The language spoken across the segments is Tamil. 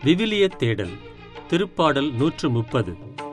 விவிலிய தேடல் திருப்பாடல் நூற்று முப்பது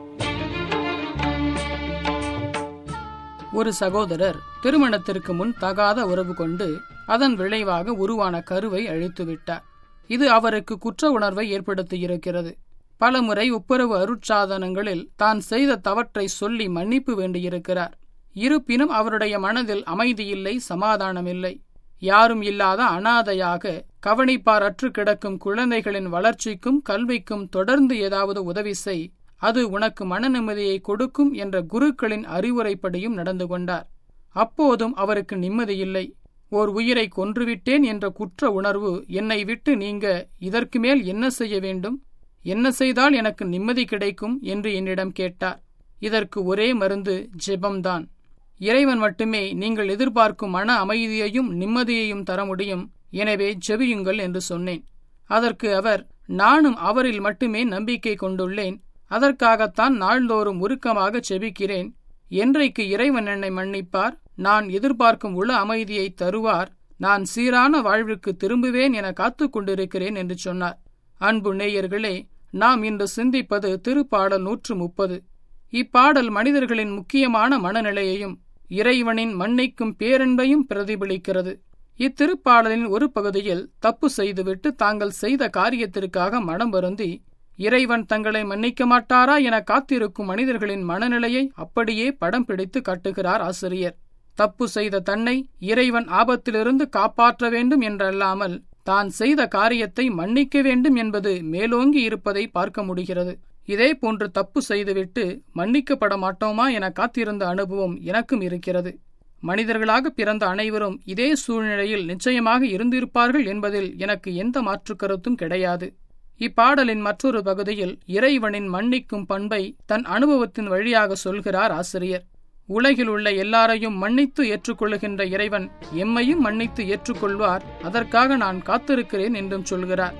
ஒரு சகோதரர் திருமணத்திற்கு முன் தகாத உறவு கொண்டு அதன் விளைவாக உருவான கருவை அழித்து விட்டார் இது அவருக்கு குற்ற உணர்வை ஏற்படுத்தியிருக்கிறது பலமுறை ஒப்புரவு அருட்சாதனங்களில் தான் செய்த தவற்றை சொல்லி மன்னிப்பு வேண்டியிருக்கிறார் இருப்பினும் அவருடைய மனதில் அமைதியில்லை சமாதானமில்லை யாரும் இல்லாத அனாதையாக கவனிப்பாரற்று கிடக்கும் குழந்தைகளின் வளர்ச்சிக்கும் கல்விக்கும் தொடர்ந்து ஏதாவது உதவி செய் அது உனக்கு மன நிம்மதியை கொடுக்கும் என்ற குருக்களின் அறிவுரைப்படியும் நடந்து கொண்டார் அப்போதும் அவருக்கு நிம்மதியில்லை ஓர் உயிரை கொன்றுவிட்டேன் என்ற குற்ற உணர்வு என்னை விட்டு நீங்க இதற்கு மேல் என்ன செய்ய வேண்டும் என்ன செய்தால் எனக்கு நிம்மதி கிடைக்கும் என்று என்னிடம் கேட்டார் இதற்கு ஒரே மருந்து ஜெபம்தான் இறைவன் மட்டுமே நீங்கள் எதிர்பார்க்கும் மன அமைதியையும் நிம்மதியையும் தர முடியும் எனவே ஜெபியுங்கள் என்று சொன்னேன் அதற்கு அவர் நானும் அவரில் மட்டுமே நம்பிக்கை கொண்டுள்ளேன் அதற்காகத்தான் நாள்தோறும் உருக்கமாக செபிக்கிறேன் என்றைக்கு இறைவன் என்னை மன்னிப்பார் நான் எதிர்பார்க்கும் உள அமைதியை தருவார் நான் சீரான வாழ்விற்கு திரும்புவேன் என காத்துக் கொண்டிருக்கிறேன் என்று சொன்னார் அன்பு நேயர்களே நாம் இன்று சிந்திப்பது திருப்பாடல் நூற்று முப்பது இப்பாடல் மனிதர்களின் முக்கியமான மனநிலையையும் இறைவனின் மன்னிக்கும் பேரன்பையும் பிரதிபலிக்கிறது இத்திருப்பாடலின் ஒரு பகுதியில் தப்பு செய்துவிட்டு தாங்கள் செய்த காரியத்திற்காக மனம் வருந்தி இறைவன் தங்களை மன்னிக்க மாட்டாரா என காத்திருக்கும் மனிதர்களின் மனநிலையை அப்படியே படம் பிடித்து காட்டுகிறார் ஆசிரியர் தப்பு செய்த தன்னை இறைவன் ஆபத்திலிருந்து காப்பாற்ற வேண்டும் என்றல்லாமல் தான் செய்த காரியத்தை மன்னிக்க வேண்டும் என்பது மேலோங்கி இருப்பதை பார்க்க முடிகிறது இதே போன்று தப்பு செய்துவிட்டு மன்னிக்கப்பட மாட்டோமா என காத்திருந்த அனுபவம் எனக்கும் இருக்கிறது மனிதர்களாக பிறந்த அனைவரும் இதே சூழ்நிலையில் நிச்சயமாக இருந்திருப்பார்கள் என்பதில் எனக்கு எந்த மாற்று கருத்தும் கிடையாது இப்பாடலின் மற்றொரு பகுதியில் இறைவனின் மன்னிக்கும் பண்பை தன் அனுபவத்தின் வழியாக சொல்கிறார் ஆசிரியர் உலகில் உள்ள எல்லாரையும் மன்னித்து ஏற்றுக்கொள்ளுகின்ற இறைவன் எம்மையும் மன்னித்து ஏற்றுக்கொள்வார் அதற்காக நான் காத்திருக்கிறேன் என்றும் சொல்கிறார்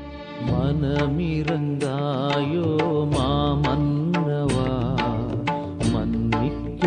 மனமிரங்காயோ மாமன்னவா மன்னிக்க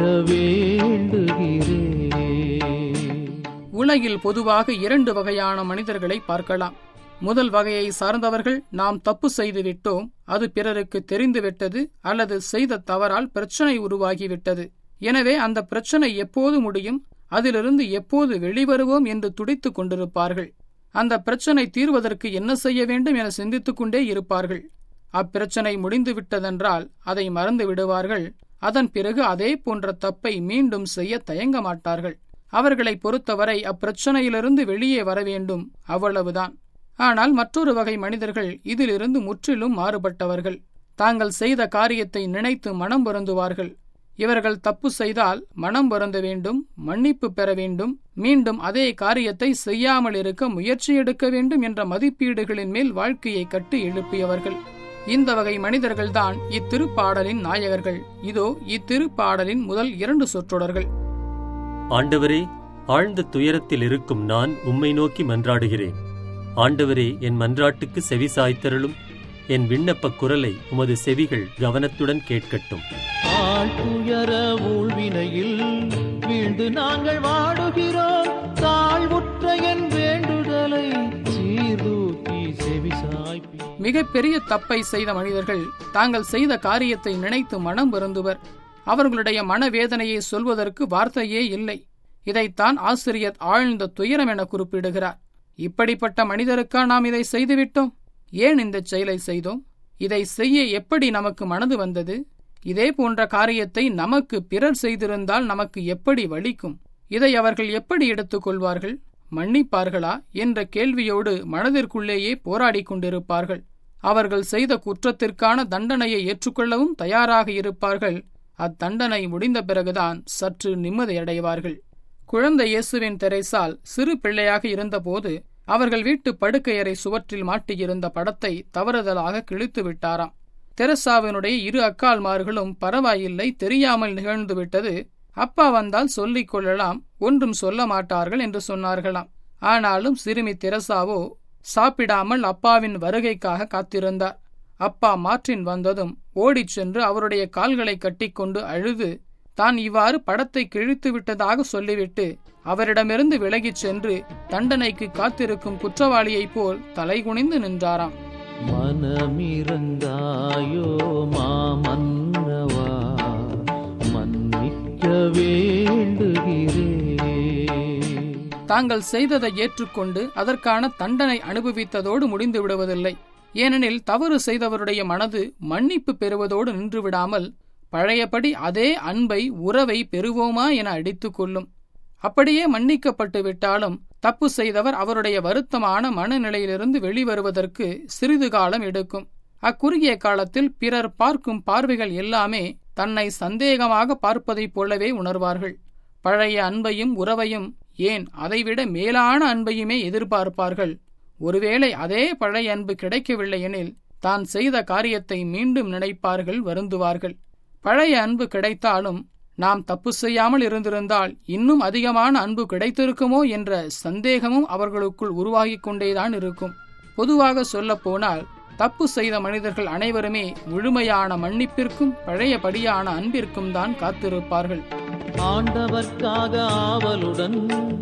வேண்டுகிறேன் உலகில் பொதுவாக இரண்டு வகையான மனிதர்களை பார்க்கலாம் முதல் வகையை சார்ந்தவர்கள் நாம் தப்பு செய்து விட்டோம் அது பிறருக்கு தெரிந்துவிட்டது அல்லது செய்த தவறால் பிரச்சனை உருவாகிவிட்டது எனவே அந்த பிரச்சனை எப்போது முடியும் அதிலிருந்து எப்போது வெளிவருவோம் என்று துடித்துக் கொண்டிருப்பார்கள் அந்த பிரச்சனை தீர்வதற்கு என்ன செய்ய வேண்டும் என சிந்தித்துக் கொண்டே இருப்பார்கள் அப்பிரச்சனை முடிந்து விட்டதென்றால் அதை மறந்து விடுவார்கள் அதன் பிறகு அதே போன்ற தப்பை மீண்டும் செய்ய தயங்க மாட்டார்கள் அவர்களை பொறுத்தவரை அப்பிரச்சனையிலிருந்து வெளியே வர வேண்டும் அவ்வளவுதான் ஆனால் மற்றொரு வகை மனிதர்கள் இதிலிருந்து முற்றிலும் மாறுபட்டவர்கள் தாங்கள் செய்த காரியத்தை நினைத்து மனம் பொருந்துவார்கள் இவர்கள் தப்பு செய்தால் மனம் வருந்த வேண்டும் மன்னிப்பு பெற வேண்டும் மீண்டும் அதே காரியத்தை செய்யாமல் இருக்க முயற்சி எடுக்க வேண்டும் என்ற மதிப்பீடுகளின் மேல் வாழ்க்கையை கட்டி எழுப்பியவர்கள் இந்த வகை மனிதர்கள்தான் இத்திருப்பாடலின் நாயகர்கள் இதோ இத்திருப்பாடலின் முதல் இரண்டு சொற்றொடர்கள் ஆண்டவரே ஆழ்ந்த துயரத்தில் இருக்கும் நான் உம்மை நோக்கி மன்றாடுகிறேன் ஆண்டவரே என் மன்றாட்டுக்கு செவி சாய்த்தருளும் என் விண்ணப்பக் குரலை உமது செவிகள் கவனத்துடன் கேட்கட்டும் ஆழ்துயர ஊழ்வினையில் வீழ்ந்து நாங்கள் வாடுகிறோம் தாழ்வுற்ற என் வேண்டுதலை சீர்தூக்கி செவிசாய்ப்பி மிகப்பெரிய தப்பை செய்த மனிதர்கள் தாங்கள் செய்த காரியத்தை நினைத்து மனம் வருந்துவர் அவர்களுடைய மனவேதனையை சொல்வதற்கு வார்த்தையே இல்லை இதைத்தான் ஆசிரியர் ஆழ்ந்த துயரம் என குறிப்பிடுகிறார் இப்படிப்பட்ட மனிதருக்கா நாம் இதை செய்துவிட்டோம் ஏன் இந்த செயலை செய்தோம் இதை செய்ய எப்படி நமக்கு மனது வந்தது இதே போன்ற காரியத்தை நமக்கு பிறர் செய்திருந்தால் நமக்கு எப்படி வலிக்கும் இதை அவர்கள் எப்படி எடுத்துக்கொள்வார்கள் மன்னிப்பார்களா என்ற கேள்வியோடு மனதிற்குள்ளேயே போராடிக் கொண்டிருப்பார்கள் அவர்கள் செய்த குற்றத்திற்கான தண்டனையை ஏற்றுக்கொள்ளவும் தயாராக இருப்பார்கள் அத்தண்டனை முடிந்த பிறகுதான் சற்று நிம்மதியடைவார்கள் குழந்தை இயேசுவின் தெரேசால் சிறு பிள்ளையாக இருந்தபோது அவர்கள் வீட்டு படுக்கையறை சுவற்றில் மாட்டியிருந்த படத்தை தவறுதலாக கிழித்து விட்டாராம் தெரசாவினுடைய இரு அக்கால்மார்களும் பரவாயில்லை தெரியாமல் நிகழ்ந்துவிட்டது அப்பா வந்தால் சொல்லிக் கொள்ளலாம் ஒன்றும் சொல்ல மாட்டார்கள் என்று சொன்னார்களாம் ஆனாலும் சிறுமி தெரசாவோ சாப்பிடாமல் அப்பாவின் வருகைக்காக காத்திருந்தார் அப்பா மாற்றின் வந்ததும் ஓடிச் சென்று அவருடைய கால்களை கட்டிக்கொண்டு அழுது தான் இவ்வாறு படத்தை கிழித்து விட்டதாக சொல்லிவிட்டு அவரிடமிருந்து விலகிச் சென்று தண்டனைக்கு காத்திருக்கும் குற்றவாளியைப் போல் தலைகுனிந்து நின்றாராம் மனமிரங்காயோ மாமன்னவா மன்னிக்க வேண்டுகிறேன் தாங்கள் செய்ததை ஏற்றுக்கொண்டு அதற்கான தண்டனை அனுபவித்ததோடு முடிந்து விடுவதில்லை ஏனெனில் தவறு செய்தவருடைய மனது மன்னிப்பு பெறுவதோடு நின்று விடாமல் பழையபடி அதே அன்பை உறவை பெறுவோமா என அடித்துக் கொள்ளும் அப்படியே மன்னிக்கப்பட்டு விட்டாலும் தப்பு செய்தவர் அவருடைய வருத்தமான மனநிலையிலிருந்து வெளிவருவதற்கு சிறிது காலம் எடுக்கும் அக்குறுகிய காலத்தில் பிறர் பார்க்கும் பார்வைகள் எல்லாமே தன்னை சந்தேகமாக பார்ப்பதைப் போலவே உணர்வார்கள் பழைய அன்பையும் உறவையும் ஏன் அதைவிட மேலான அன்பையுமே எதிர்பார்ப்பார்கள் ஒருவேளை அதே பழைய அன்பு கிடைக்கவில்லை எனில் தான் செய்த காரியத்தை மீண்டும் நினைப்பார்கள் வருந்துவார்கள் பழைய அன்பு கிடைத்தாலும் நாம் தப்பு செய்யாமல் இருந்திருந்தால் இன்னும் அதிகமான அன்பு கிடைத்திருக்குமோ என்ற சந்தேகமும் அவர்களுக்குள் உருவாகிக் கொண்டேதான் இருக்கும் பொதுவாக சொல்லப்போனால் தப்பு செய்த மனிதர்கள் அனைவருமே முழுமையான மன்னிப்பிற்கும் பழையபடியான அன்பிற்கும் தான் காத்திருப்பார்கள் ஆண்டவர்க்காக ஆவலுடன்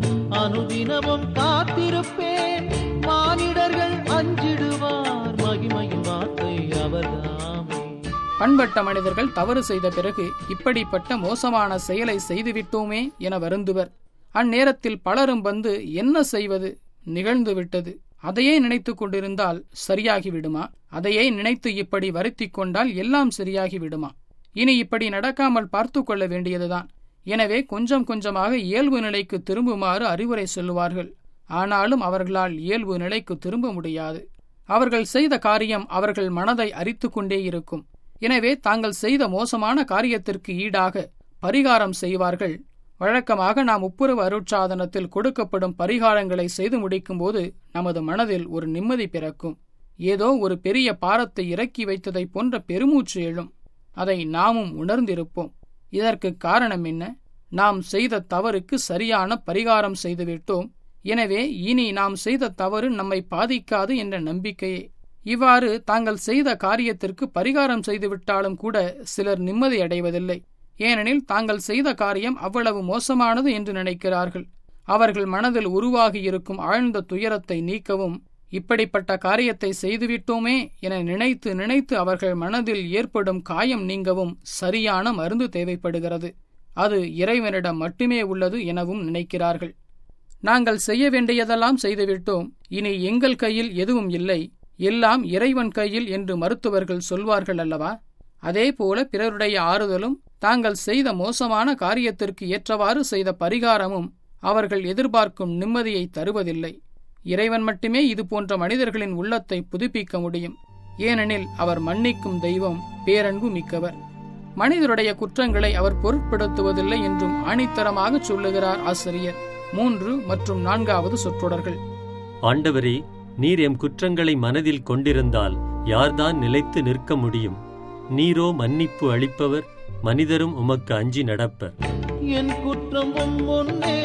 அனுதினமும் காத்திருப்பேன் மானிடர்கள் அஞ்சிடுவார் மகிமையின் வார்த்தை அவர்தாமே பண்பட்ட மனிதர்கள் தவறு செய்த பிறகு இப்படிப்பட்ட மோசமான செயலை செய்துவிட்டோமே என வருந்துவர் அந்நேரத்தில் பலரும் வந்து என்ன செய்வது நிகழ்ந்து விட்டது அதையே நினைத்துக் கொண்டிருந்தால் சரியாகி விடுமா அதையே நினைத்து இப்படி வருத்திக் கொண்டால் எல்லாம் சரியாகி விடுமா இனி இப்படி நடக்காமல் பார்த்து கொள்ள வேண்டியதுதான் எனவே கொஞ்சம் கொஞ்சமாக இயல்பு நிலைக்கு திரும்புமாறு அறிவுரை சொல்லுவார்கள் ஆனாலும் அவர்களால் இயல்பு நிலைக்கு திரும்ப முடியாது அவர்கள் செய்த காரியம் அவர்கள் மனதை அரித்துக் கொண்டே இருக்கும் எனவே தாங்கள் செய்த மோசமான காரியத்திற்கு ஈடாக பரிகாரம் செய்வார்கள் வழக்கமாக நாம் ஒப்புரவு அருட்சாதனத்தில் கொடுக்கப்படும் பரிகாரங்களை செய்து முடிக்கும்போது நமது மனதில் ஒரு நிம்மதி பிறக்கும் ஏதோ ஒரு பெரிய பாரத்தை இறக்கி வைத்ததைப் போன்ற பெருமூச்சு எழும் அதை நாமும் உணர்ந்திருப்போம் இதற்கு காரணம் என்ன நாம் செய்த தவறுக்கு சரியான பரிகாரம் செய்துவிட்டோம் எனவே இனி நாம் செய்த தவறு நம்மை பாதிக்காது என்ற நம்பிக்கையே இவ்வாறு தாங்கள் செய்த காரியத்திற்கு பரிகாரம் செய்துவிட்டாலும் கூட சிலர் நிம்மதி அடைவதில்லை ஏனெனில் தாங்கள் செய்த காரியம் அவ்வளவு மோசமானது என்று நினைக்கிறார்கள் அவர்கள் மனதில் உருவாகியிருக்கும் ஆழ்ந்த துயரத்தை நீக்கவும் இப்படிப்பட்ட காரியத்தை செய்துவிட்டோமே என நினைத்து நினைத்து அவர்கள் மனதில் ஏற்படும் காயம் நீங்கவும் சரியான மருந்து தேவைப்படுகிறது அது இறைவனிடம் மட்டுமே உள்ளது எனவும் நினைக்கிறார்கள் நாங்கள் செய்ய வேண்டியதெல்லாம் செய்துவிட்டோம் இனி எங்கள் கையில் எதுவும் இல்லை எல்லாம் இறைவன் கையில் என்று மருத்துவர்கள் சொல்வார்கள் அல்லவா அதேபோல பிறருடைய ஆறுதலும் தாங்கள் செய்த மோசமான காரியத்திற்கு ஏற்றவாறு செய்த பரிகாரமும் அவர்கள் எதிர்பார்க்கும் நிம்மதியை தருவதில்லை இறைவன் மட்டுமே இது போன்ற மனிதர்களின் உள்ளத்தை புதுப்பிக்க முடியும் ஏனெனில் அவர் மன்னிக்கும் தெய்வம் பேரன்பு மிக்கவர் மனிதருடைய குற்றங்களை அவர் பொருட்படுத்துவதில்லை என்றும் ஆணித்தரமாக சொல்லுகிறார் ஆசிரியர் மூன்று மற்றும் நான்காவது சொற்றொடர்கள் ஆண்டவரே நீர் எம் குற்றங்களை மனதில் கொண்டிருந்தால் யார்தான் நிலைத்து நிற்க முடியும் நீரோ மன்னிப்பு அளிப்பவர் மனிதரும் உமக்கு அஞ்சி நடப்பர் என் குற்றம் உம் முன்னே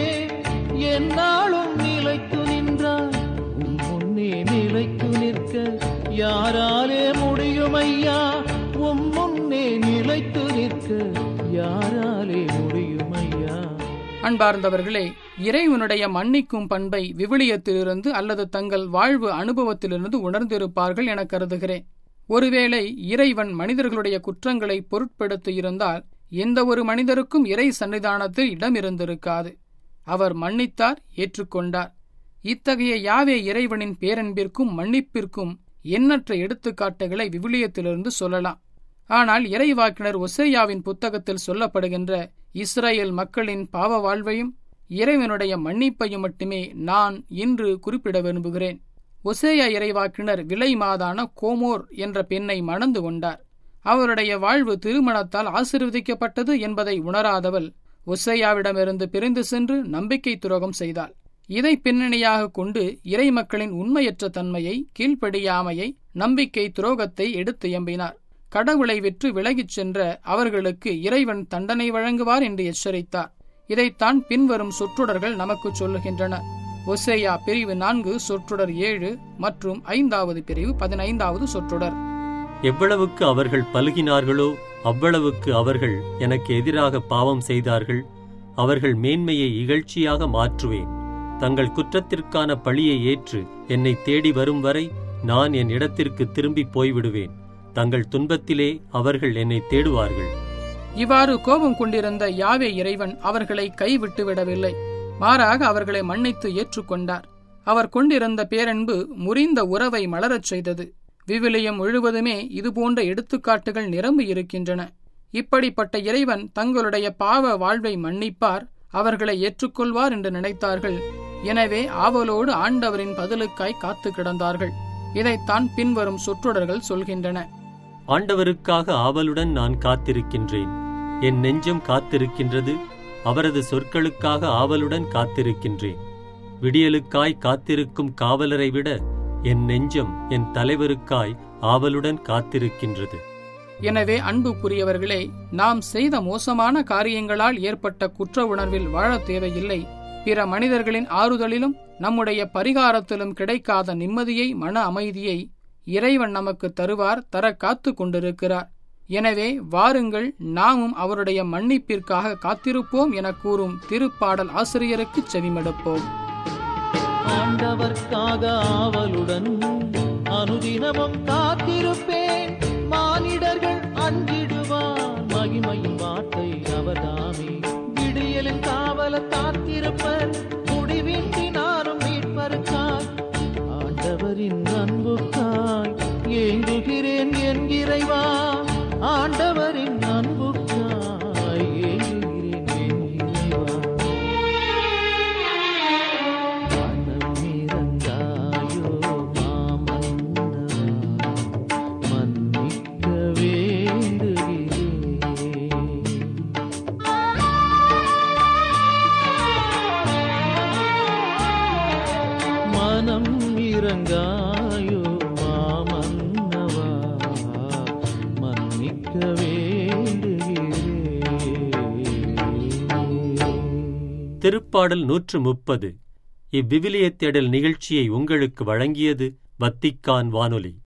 என்னாலும் நிலைத்து நின்றார் உம் முன்னே நிலைத்து நிற்க யாராலே முடியும் ஐயா உம் முன்னே நிலைத்து நிற்க யாராலே முடியும் ஐயா அன்பார்ந்தவர்களே இறைவனுடைய மன்னிக்கும் பண்பை விவிலியத்திலிருந்து அல்லது தங்கள் வாழ்வு அனுபவத்திலிருந்து உணர்ந்திருப்பார்கள் என கருதுகிறேன் ஒருவேளை இறைவன் மனிதர்களுடைய குற்றங்களை பொருட்படுத்தி இருந்தால் எந்த ஒரு மனிதருக்கும் இறை சன்னிதானத்தில் இடம் இருந்திருக்காது அவர் மன்னித்தார் ஏற்றுக்கொண்டார் இத்தகைய யாவே இறைவனின் பேரன்பிற்கும் மன்னிப்பிற்கும் எண்ணற்ற எடுத்துக்காட்டுகளை விவிலியத்திலிருந்து சொல்லலாம் ஆனால் இறைவாக்கினர் ஒசேயாவின் புத்தகத்தில் சொல்லப்படுகின்ற இஸ்ரேல் மக்களின் பாவ வாழ்வையும் இறைவனுடைய மன்னிப்பையும் மட்டுமே நான் இன்று குறிப்பிட விரும்புகிறேன் ஒசேயா இறைவாக்கினர் விலை மாதான கோமோர் என்ற பெண்ணை மணந்து கொண்டார் அவருடைய வாழ்வு திருமணத்தால் ஆசீர்வதிக்கப்பட்டது என்பதை உணராதவள் ஒசையாவிடமிருந்து பிரிந்து சென்று நம்பிக்கை துரோகம் செய்தாள் இதை பின்னணியாக கொண்டு இறை மக்களின் உண்மையற்ற தன்மையை கீழ்ப்படியாமையை நம்பிக்கை துரோகத்தை எடுத்து எம்பினார் கடவுளை விற்று விலகிச் சென்ற அவர்களுக்கு இறைவன் தண்டனை வழங்குவார் என்று எச்சரித்தார் இதைத்தான் பின்வரும் சொற்றொடர்கள் நமக்கு சொல்லுகின்றன ஒசேயா பிரிவு நான்கு சொற்றொடர் ஏழு மற்றும் ஐந்தாவது பிரிவு பதினைந்தாவது சொற்றொடர் எவ்வளவுக்கு அவர்கள் பலுகினார்களோ அவ்வளவுக்கு அவர்கள் எனக்கு எதிராக பாவம் செய்தார்கள் அவர்கள் மேன்மையை இகழ்ச்சியாக மாற்றுவேன் தங்கள் குற்றத்திற்கான பழியை ஏற்று என்னை தேடி வரும் வரை நான் என் இடத்திற்கு திரும்பி போய்விடுவேன் தங்கள் துன்பத்திலே அவர்கள் என்னை தேடுவார்கள் இவ்வாறு கோபம் கொண்டிருந்த யாவே இறைவன் அவர்களை கைவிட்டு விடவில்லை மாறாக அவர்களை மன்னித்து ஏற்றுக்கொண்டார் அவர் கொண்டிருந்த பேரன்பு முறிந்த உறவை மலரச் செய்தது விவிலியம் முழுவதுமே இதுபோன்ற எடுத்துக்காட்டுகள் நிரம்பி இருக்கின்றன இப்படிப்பட்ட இறைவன் தங்களுடைய பாவ வாழ்வை மன்னிப்பார் அவர்களை ஏற்றுக்கொள்வார் என்று நினைத்தார்கள் எனவே ஆவலோடு ஆண்டவரின் பதிலுக்காய் காத்து கிடந்தார்கள் இதைத்தான் பின்வரும் சொற்றொடர்கள் சொல்கின்றன ஆண்டவருக்காக ஆவலுடன் நான் காத்திருக்கின்றேன் என் நெஞ்சம் காத்திருக்கின்றது அவரது சொற்களுக்காக ஆவலுடன் காத்திருக்கின்றேன் விடியலுக்காய் காத்திருக்கும் காவலரை விட என் நெஞ்சம் என் தலைவருக்காய் ஆவலுடன் காத்திருக்கின்றது எனவே அன்புக்குரியவர்களே நாம் செய்த மோசமான காரியங்களால் ஏற்பட்ட குற்ற உணர்வில் வாழ தேவையில்லை பிற மனிதர்களின் ஆறுதலிலும் நம்முடைய பரிகாரத்திலும் கிடைக்காத நிம்மதியை மன அமைதியை இறைவன் நமக்கு தருவார் தர காத்து கொண்டிருக்கிறார் எனவே வாருங்கள் நாமும் அவருடைய மன்னிப்பிற்காக காத்திருப்போம் என கூறும் திருப்பாடல் ஆசிரியருக்கு செவிமடுப்போம் ஆண்டவர்க்காக ஆவலுடன் அனுதினமும் காத்திருப்பேன் மானிடர்கள் அஞ்சிடுவார் மகிமையின் வார்த்தை அவர்தாமே விடியலின் காவல காத்திருப்பர் முடிவின்றி நானும் மீட்பருக்காய் ஆண்டவரின் அன்புக்காய் ஏங்குகிறேன் என்கிறைவா ஆண்டவரின் அன்புக்காய் ஏங்குகிறேன் என் இறைவா மனமிரங்காயோ மாமன்னவா, மன்னிக்க வேண்டுகிறேன் மனம் இறங்காயோ மாமன்னவா மன்னிக்க வேண்டுகிறேன் திருப்பாடல் நூற்று முப்பது இவ்விவிலியத் தேடல் நிகழ்ச்சியை உங்களுக்கு வழங்கியது வத்திக்கான் வானொலி